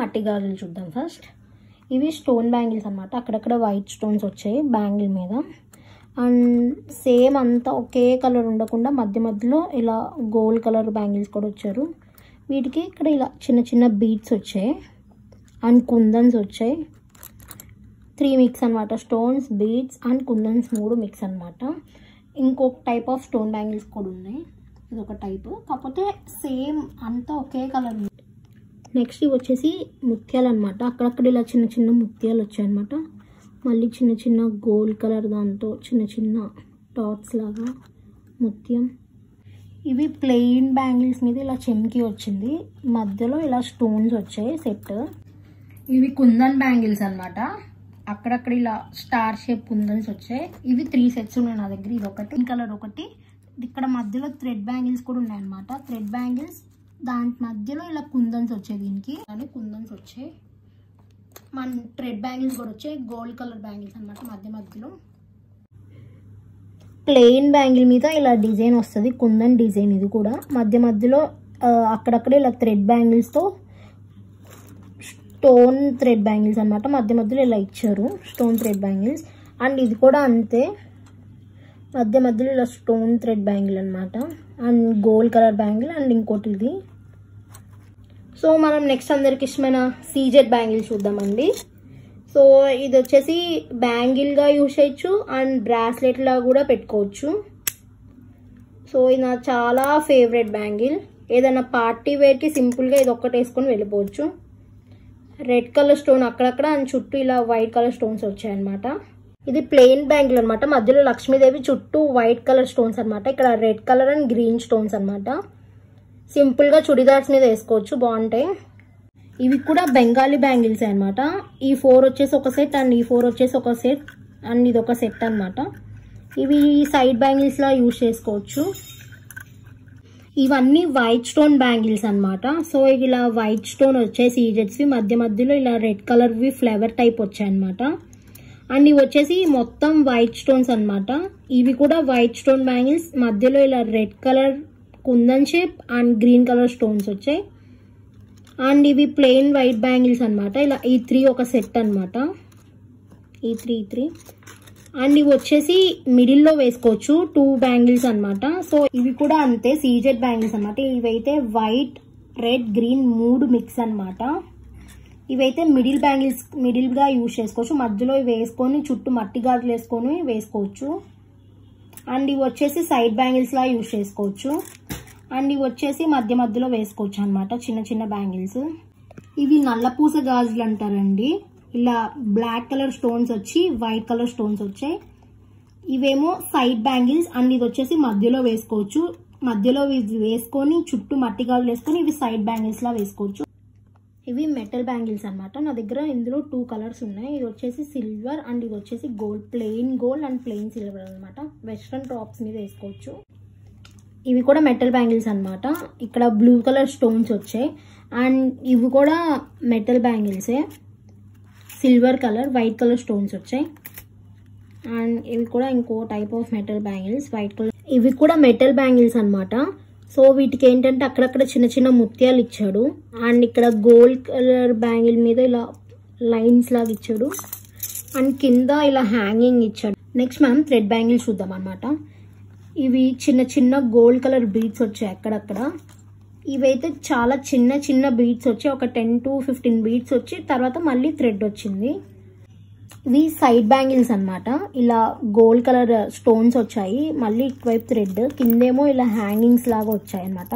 మట్టి గాజులు చూద్దాం ఫస్ట్ ఇవి స్టోన్ బ్యాంగిల్స్ అనమాట అక్కడక్కడ వైట్ స్టోన్స్ వచ్చాయి బ్యాంగిల్ మీద అండ్ సేమ్ అంతా ఒకే కలర్ ఉండకుండా మధ్య మధ్యలో ఇలా గోల్డ్ కలర్ బ్యాంగిల్స్ కూడా వచ్చారు వీటికి ఇక్కడ ఇలా చిన్న చిన్న బీడ్స్ వచ్చాయి అండ్ కుందన్స్ వచ్చాయి త్రీ మిక్స్ అనమాట స్టోన్స్ బీడ్స్ అండ్ కుందన్స్ మూడు మిక్స్ అనమాట ఇంకొక టైప్ ఆఫ్ స్టోన్ బ్యాంగిల్స్ కూడా ఉన్నాయి ఇది ఒక టైప్ కాకపోతే సేమ్ అంతా ఒకే కలర్ ఉంది నెక్స్ట్ ఇవి వచ్చేసి ముత్యాలు అనమాట అక్కడక్కడ ఇలా చిన్న చిన్న ముత్యాలు వచ్చాయన్నమాట మళ్ళీ చిన్న చిన్న గోల్డ్ కలర్ దాంతో చిన్న చిన్న డాట్స్ లాగా ముత్యం ఇవి ప్లెయిన్ బ్యాంగిల్స్ మీద ఇలా చెమ్కి వచ్చింది మధ్యలో ఇలా స్టోన్స్ వచ్చాయి సెట్ ఇవి కుందన్ బ్యాంగిల్స్ అనమాట అక్కడక్కడ ఇలా స్టార్ షేప్ కుందన్స్ వచ్చాయి ఇవి త్రీ సెట్స్ ఉన్నాయి నా దగ్గర ఇది ఒకటి పింక్ కలర్ ఒకటి ఇక్కడ మధ్యలో థ్రెడ్ బ్యాంగిల్స్ కూడా ఉన్నాయి అనమాట థ్రెడ్ బ్యాంగిల్స్ దాని మధ్యలో ఇలా కుందన్స్ వచ్చాయి దీనికి కానీ కుందన్స్ వచ్చాయి మన థ్రెడ్ బ్యాంగిల్స్ కూడా వచ్చాయి గోల్డ్ కలర్ బ్యాంగిల్స్ అనమాట మధ్య మధ్యలో ప్లెయిన్ బ్యాంగిల్ మీద ఇలా డిజైన్ వస్తుంది కుందన్ డిజైన్ ఇది కూడా మధ్య మధ్యలో ఆ, అక్కడక్కడ ఇలా థ్రెడ్ బ్యాంగిల్స్తో స్టోన్ థ్రెడ్ బ్యాంగిల్స్ అనమాట మధ్య మధ్యలో ఇలా ఇచ్చారు స్టోన్ థ్రెడ్ బ్యాంగిల్స్ అండ్ ఇది కూడా అంతే మధ్య మధ్యలో ఇలా స్టోన్ థ్రెడ్ బ్యాంగిల్ అనమాట and gold colour bangle and ఇంకోటి ఇది సో మనం నెక్స్ట్ అందరికి ఇష్టమైన సీజెడ్ బ్యాంగిల్ చూద్దామండి సో ఇది వచ్చేసి బ్యాంగిల్గా యూస్ చేయొచ్చు అండ్ బ్రాస్లెట్ లా కూడా పెట్టుకోవచ్చు సో ఇది నా చాలా ఫేవరెట్ బ్యాంగిల్ ఏదైనా పార్టీ వేర్కి సింపుల్గా ఇది ఒక్కటి వేసుకొని వెళ్ళిపోవచ్చు రెడ్ కలర్ స్టోన్ అక్కడక్కడ అండ్ చుట్టూ ఇలా వైట్ కలర్ స్టోన్స్ వచ్చాయన్నమాట ఇది ప్లెయిన్ బ్యాంగిల్ అనమాట మధ్యలో లక్ష్మీదేవి చుట్టూ వైట్ కలర్ స్టోన్స్ అనమాట ఇక్కడ red colour and green stones అనమాట సింపుల్గా చుడిదార్స్ మీద వేసుకోవచ్చు బాగుంటాయి ఇవి కూడా బెంగాలీ బ్యాంగిల్స్ అనమాట ఈ ఫోర్ వచ్చేసి ఒక సెట్ అండ్ ఈ ఫోర్ వచ్చేసి ఒక సెట్ అండ్ ఇది ఒక సెట్ అనమాట ఇవి సైడ్ బ్యాంగిల్స్ లా యూజ్ చేసుకోవచ్చు ఇవన్నీ వైట్ స్టోన్ బ్యాంగిల్స్ అన్నమాట సో ఇలా వైట్ స్టోన్ వచ్చేసి ఈజెట్స్వి మధ్య మధ్యలో ఇలా రెడ్ కలర్వి ఫ్లేవర్ టైప్ వచ్చాయన్నమాట అండ్ ఇవి వచ్చేసి మొత్తం వైట్ స్టోన్స్ అన్నమాట ఇవి కూడా వైట్ స్టోన్ బ్యాంగిల్స్ మధ్యలో ఇలా red colour kundan shape and green colour stones వచ్చాయి అండ్ ఇవి ప్లెయిన్ వైట్ బ్యాంగిల్స్ అన్నమాట ఇలా ఈ త్రీ ఒక సెట్ అన్నమాట ఈ త్రీ త్రీ అండ్ ఇవి వచ్చేసి మిడిల్లో వేసుకోవచ్చు టూ బ్యాంగిల్స్ అన్నమాట సో ఇవి కూడా అంతే సీజెడ్ బ్యాంగిల్స్ అన్నమాట ఇవైతే వైట్ రెడ్ గ్రీన్ మూడు మిక్స్ అన్నమాట ఇవైతే మిడిల్ బ్యాంగిల్స్ మిడిల్గా యూజ్ చేసుకోవచ్చు మధ్యలో ఇవి వేసుకొని చుట్టూ మట్టి గాజులు వేసుకొని వేసుకోవచ్చు అండ్ ఇవి వచ్చేసి సైడ్ బ్యాంగిల్స్ లా యూజ్ చేసుకోవచ్చు అండ్ ఇవి వచ్చేసి మధ్య మధ్యలో వేసుకోవచ్చు అన్నమాట చిన్న చిన్న బ్యాంగిల్స్ ఇవి నల్లపూస గాజులు అంటారండి ఇలా బ్లాక్ కలర్ స్టోన్స్ వచ్చి వైట్ కలర్ స్టోన్స్ వచ్చాయి ఇవేమో సైడ్ బ్యాంగిల్స్ అండ్ ఇది వచ్చేసి మధ్యలో వేసుకోవచ్చు మధ్యలో ఇవి వేసుకొని చుట్టూ మట్టి గాజులు వేసుకొని ఇవి సైడ్ బ్యాంగిల్స్ లా వేసుకోవచ్చు ఇవి మెటల్ బ్యాంగిల్స్ అన్నమాట నా దగ్గర ఇందులో టూ కలర్స్ ఉన్నాయి ఇది వచ్చేసి సిల్వర్ అండ్ ఇది వచ్చేసి gold plain gold and plain silver అన్నమాట వెస్ట్రన్ టాప్స్ మీద వేసుకోవచ్చు ఇవి కూడా మెటల్ బ్యాంగిల్స్ అన్నమాట ఇక్కడ బ్లూ కలర్ స్టోన్స్ వచ్చాయి అండ్ ఇవి కూడా మెటల్ బ్యాంగిల్సే silver colour white colour stones వచ్చాయి అండ్ ఇవి కూడా ఇంకో type of metal bangles white colour ఇవి కూడా మెటల్ బ్యాంగిల్స్ అన్నమాట సో వీటికి ఏంటంటే అక్కడక్కడ చిన్న చిన్న ముత్యాలు ఇచ్చాడు అండ్ ఇక్కడ గోల్డ్ కలర్ బ్యాంగిల్ మీద ఇలా లైన్స్ లాగా ఇచ్చాడు అండ్ కింద ఇలా హ్యాంగింగ్ ఇచ్చాడు నెక్స్ట్ మనం థ్రెడ్ బ్యాంగిల్స్ చూద్దాం అనమాట ఇవి చిన్న చిన్న గోల్డ్ కలర్ బీడ్స్ వచ్చాయి అక్కడక్కడ ఇవైతే చాలా చిన్న చిన్న బీడ్స్ వచ్చి ఒక టెన్ టు ఫిఫ్టీన్ బీడ్స్ వచ్చి తర్వాత మళ్ళీ థ్రెడ్ వచ్చింది ఇవి సైడ్ బ్యాంగిల్స్ అన్నమాట ఇలా గోల్డ్ కలర్ స్టోన్స్ వచ్చాయి మళ్ళీ ఇటువైపు థ్రెడ్ కిందేమో ఇలా హ్యాంగింగ్స్ లాగా వచ్చాయి అన్నమాట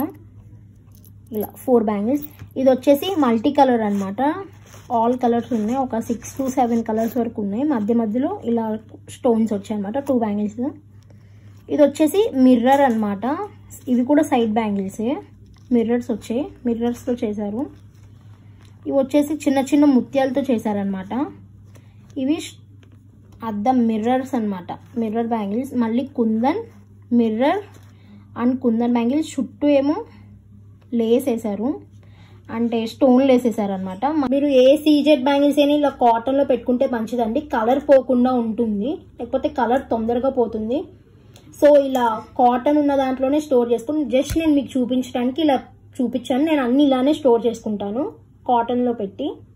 ఇలా ఫోర్ బ్యాంగిల్స్ ఇది వచ్చేసి మల్టీ కలర్ అన్నమాట ఆల్ కలర్స్ ఉన్నాయి ఒక సిక్స్ టు సెవెన్ కలర్స్ వరకు ఉన్నాయి మధ్య మధ్యలో ఇలా స్టోన్స్ వచ్చాయి అనమాట టూ బ్యాంగిల్స్ ఇది వచ్చేసి మిర్రర్ అన్నమాట ఇవి కూడా సైడ్ బ్యాంగిల్సే మిర్రర్స్ వచ్చాయి మిర్రర్స్తో చేశారు ఇవి వచ్చేసి చిన్న చిన్న ముత్యాలతో చేశారనమాట ఇవి ష్- అద్దం మిర్రర్స్ అన్నమాట మిర్రర్ బ్యాంగిల్స్ మళ్ళీ kundan mirror and kundan bangles చుట్టూ ఏమో లేస్ వేసారు అంటే స్టోన్ వేసేసారు అనమాట మీరు ఏ సీజెడ్ బ్యాంగిల్స్ అయినా ఇలా కాటన్లో పెట్టుకుంటే మంచిదండి కలర్ పోకుండా ఉంటుంది లేకపోతే కలర్ తొందరగా పోతుంది సో ఇలా కాటన్ ఉన్న దాంట్లోనే స్టోర్ చేసుకుని జస్ట్ నేను మీకు చూపించడానికి ఇలా చూపించాను నేను అన్ని ఇలానే స్టోర్ చేసుకుంటాను కాటన్లో పెట్టి